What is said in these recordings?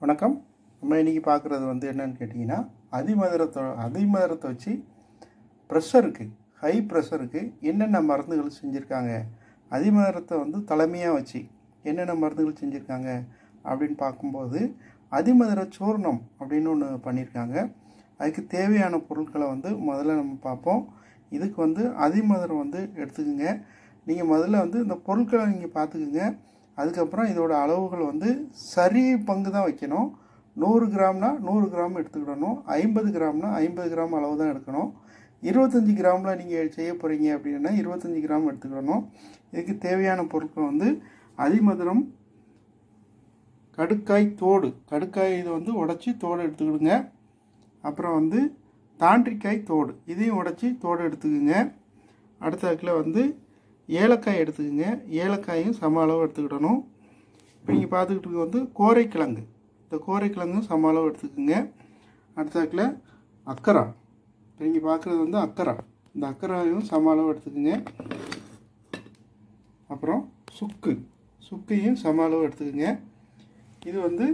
வணக்கம் நம்ம இன்றைக்கி பார்க்குறது வந்து என்னன்னு கேட்டிங்கன்னா அதிமதுரத்தை அதிமதுரத்தை வச்சு ப்ரெஷருக்கு ஹை ப்ரெஷருக்கு என்னென்ன மருந்துகள் செஞ்சுருக்காங்க அதிமதுரத்தை வந்து தலைமையாக வச்சு என்னென்ன மருந்துகள் செஞ்சுருக்காங்க அப்படின்னு பார்க்கும்போது அதிமதுர சூர்ணம் அப்படின்னு ஒன்று பண்ணியிருக்காங்க அதுக்கு தேவையான பொருட்களை வந்து முதல்ல நம்ம பார்ப்போம் இதுக்கு வந்து அதிமதுரம் வந்து எடுத்துக்கோங்க நீங்கள் முதல்ல வந்து இந்த பொருட்களை நீங்கள் பார்த்துக்குங்க அதுக்கப்புறம் இதோட அளவுகள் வந்து சரி பங்கு தான் வைக்கணும் நூறு கிராம்னா நூறு கிராம் எடுத்துக்கிடணும் ஐம்பது கிராம்னா ஐம்பது கிராம் அளவு தான் எடுக்கணும் இருபத்தஞ்சி கிராமில் நீங்கள் செய்ய போகிறீங்க அப்படின்னா இருபத்தஞ்சி கிராம் எடுத்துக்கிடணும் இதுக்கு தேவையான பொருட்கள் வந்து அதிமதுரம் கடுக்காய் தோடு கடுக்காய் இதை வந்து உடச்சி தோடு எடுத்துக்கிடுங்க அப்புறம் வந்து தாண்டிக்காய் தோடு இதையும் உடச்சி தோடு எடுத்துக்கோங்க அடுத்ததுல வந்து ஏலக்காய் எடுத்துக்கோங்க ஏலக்காயும் சம அளவு எடுத்துக்கிடணும் இப்போ நீங்கள் பார்த்துக்கிட்டு இருக்க வந்து கோரைக்கிழங்கு இந்த கோரைக்கிழங்கும் சம அளவு எடுத்துக்கோங்க அடுத்ததுல அக்கரா இப்போ நீங்கள் பார்க்குறது வந்து அக்கரா இந்த அக்கராயும் சம அளவு எடுத்துக்கோங்க அப்புறம் சுக்கு சுக்கையும் சம அளவு எடுத்துக்கோங்க இது வந்து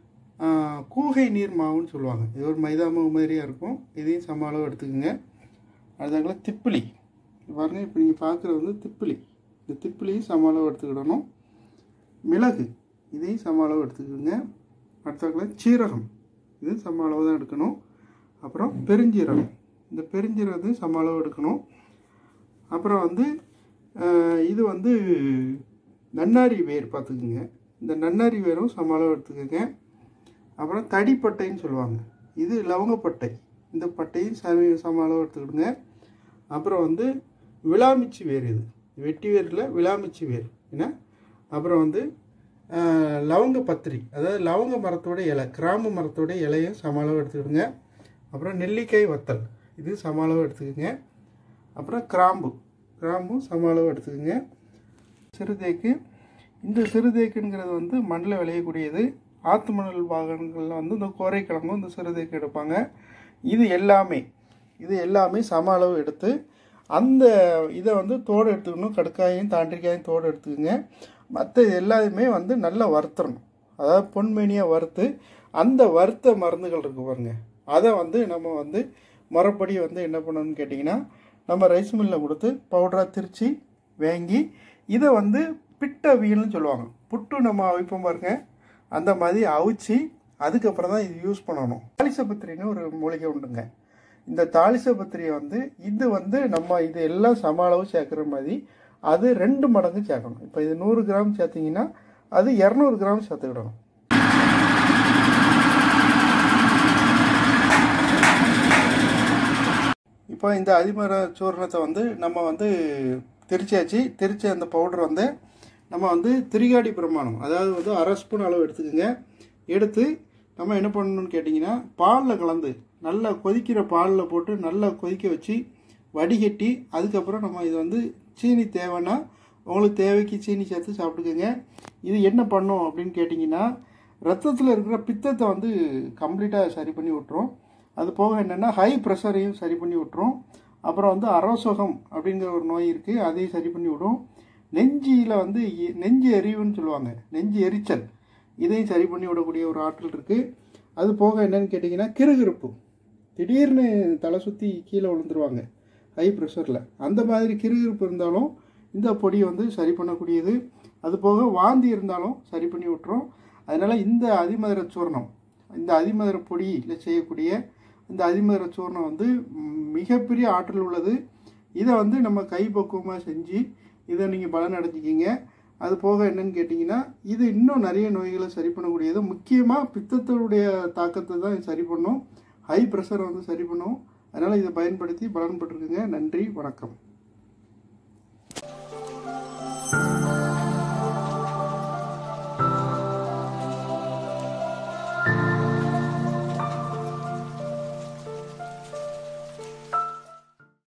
கூகை நீர் மாவுன்னு சொல்லுவாங்க இது ஒரு மைதா மாவு மாதிரியாக இருக்கும் இதையும் சம அளவு எடுத்துக்கோங்க அடுத்தாக்கில் திப்பிலி பாருங்கள் இப்போ நீங்கள் பார்க்குறது வந்து திப்பிலி இந்த திப்பிலியும் சம அளவு எடுத்துக்கிடணும் மிளகு இதையும் சம அளவு எடுத்துக்கோங்க அடுத்தாக்கில் சீரகம் இது சம அளவு தான் எடுக்கணும் அப்புறம் பெருஞ்சீரகம் இந்த பெருஞ்சீரகத்தையும் சம அளவு எடுக்கணும் அப்புறம் வந்து இது வந்து நன்னாரி வேர் பார்த்துக்குங்க இந்த நன்னாரி வேரும் சம அளவு எடுத்துக்கோங்க அப்புறம் தடிப்பட்டைன்னு சொல்லுவாங்க இது லவங்கப்பட்டை இந்த பட்டையும் சம சம அளவு எடுத்துக்கிடுங்க அப்புறம் வந்து விளாமிச்சி வேர் இது வெட்டி வேரில் விளாமிச்சி வேர் என்ன அப்புறம் வந்து லவங்க பத்திரி அதாவது லவங்க மரத்தோட இலை கிராம்பு மரத்தோட இலையும் சம அளவு எடுத்துக்கிடுங்க அப்புறம் நெல்லிக்காய் வத்தல் இது சம அளவு எடுத்துக்கோங்க அப்புறம் கிராம்பு கிராம்பும் சம அளவு எடுத்துக்கோங்க சிறுதேக்கு இந்த சிறுதேக்குங்கிறது வந்து மண்ணில் விளையக்கூடியது ஆத்து மணல் வாகனங்களில் வந்து இந்த கோரைக்கிழங்கும் இந்த சிறுதேக்கு எடுப்பாங்க இது எல்லாமே இது எல்லாமே சம அளவு எடுத்து அந்த இதை வந்து தோடு எடுத்துக்கணும் கடுக்காயும் தாண்டிக்காயும் தோடு எடுத்துக்கோங்க மற்ற எல்லாத்தையுமே வந்து நல்லா வறுத்துடணும் அதாவது பொன்மேனியாக வறுத்து அந்த வறுத்த மருந்துகள் இருக்கு பாருங்க அதை வந்து நம்ம வந்து முறைப்படி வந்து என்ன பண்ணணும்னு கேட்டிங்கன்னா நம்ம ரைஸ் மில்லில் கொடுத்து பவுடராக திரித்து வாங்கி இதை வந்து பிட்ட அவியல்னு சொல்லுவாங்க புட்டு நம்ம அவிப்போம் பாருங்க அந்த மாதிரி அவிச்சு அதுக்கப்புறம் தான் இது யூஸ் பண்ணணும் தாலிசபத்திரின்னு ஒரு மூலிகை உண்டுங்க இந்த தாலிசபத்திரியை வந்து இது வந்து நம்ம இது எல்லாம் சம அளவு சேர்க்குற மாதிரி அது ரெண்டு மடங்கு சேர்க்கணும் இப்போ இது நூறு கிராம் சேர்த்திங்கன்னா அது இரநூறு கிராம் சேர்த்துக்கிடணும் இப்போ இந்த அதிமர சூர்ணத்தை வந்து நம்ம வந்து திரிச்சாச்சு திரிச்ச அந்த பவுடர் வந்து நம்ம வந்து திரிகாடி பிரமாணம் அதாவது வந்து அரை ஸ்பூன் அளவு எடுத்துக்கோங்க எடுத்து நம்ம என்ன பண்ணணும்னு கேட்டிங்கன்னா பாலில் கலந்து நல்லா கொதிக்கிற பாலில் போட்டு நல்லா கொதிக்க வச்சு வடிகட்டி அதுக்கப்புறம் நம்ம இது வந்து சீனி தேவைன்னா உங்களுக்கு தேவைக்கு சீனி சேர்த்து சாப்பிட்டுக்கோங்க இது என்ன பண்ணும் அப்படின்னு கேட்டிங்கன்னா ரத்தத்தில் இருக்கிற பித்தத்தை வந்து கம்ப்ளீட்டாக சரி பண்ணி விட்டுரும் அது போக என்னென்னா ஹை ப்ரெஷரையும் சரி பண்ணி விட்டுரும் அப்புறம் வந்து அரோசகம் அப்படிங்கிற ஒரு நோய் இருக்குது அதையும் சரி பண்ணி விடும் நெஞ்சியில் வந்து நெஞ்சு எரிவுன்னு சொல்லுவாங்க நெஞ்சு எரிச்சல் இதையும் சரி பண்ணி விடக்கூடிய ஒரு ஆற்றல் இருக்குது அது போக என்னன்னு கேட்டிங்கன்னா கிருகிருப்பு திடீர்னு தலை சுற்றி கீழே விழுந்துருவாங்க ஹை ப்ரெஷரில் அந்த மாதிரி கிருகிருப்பு இருந்தாலும் இந்த பொடி வந்து சரி பண்ணக்கூடியது அது போக வாந்தி இருந்தாலும் சரி பண்ணி விட்டுரும் அதனால் இந்த அதிமதுர சூர்ணம் இந்த அதிமதுர பொடியில் செய்யக்கூடிய இந்த அதிமதுர சூர்ணம் வந்து மிகப்பெரிய ஆற்றல் உள்ளது இதை வந்து நம்ம கைப்பக்குவமாக செஞ்சு இதை நீங்கள் பலன் அடைஞ்சிக்கிங்க அது போக என்னன்னு கேட்டிங்கன்னா இது இன்னும் நிறைய நோய்களை சரி பண்ணக்கூடியது முக்கியமாக பித்தத்தினுடைய தாக்கத்தை தான் சரி பண்ணும் ஹை ப்ரெஷரை வந்து சரி பண்ணும் அதனால் இதை பயன்படுத்தி பலன் பெற்றுக்குங்க நன்றி வணக்கம்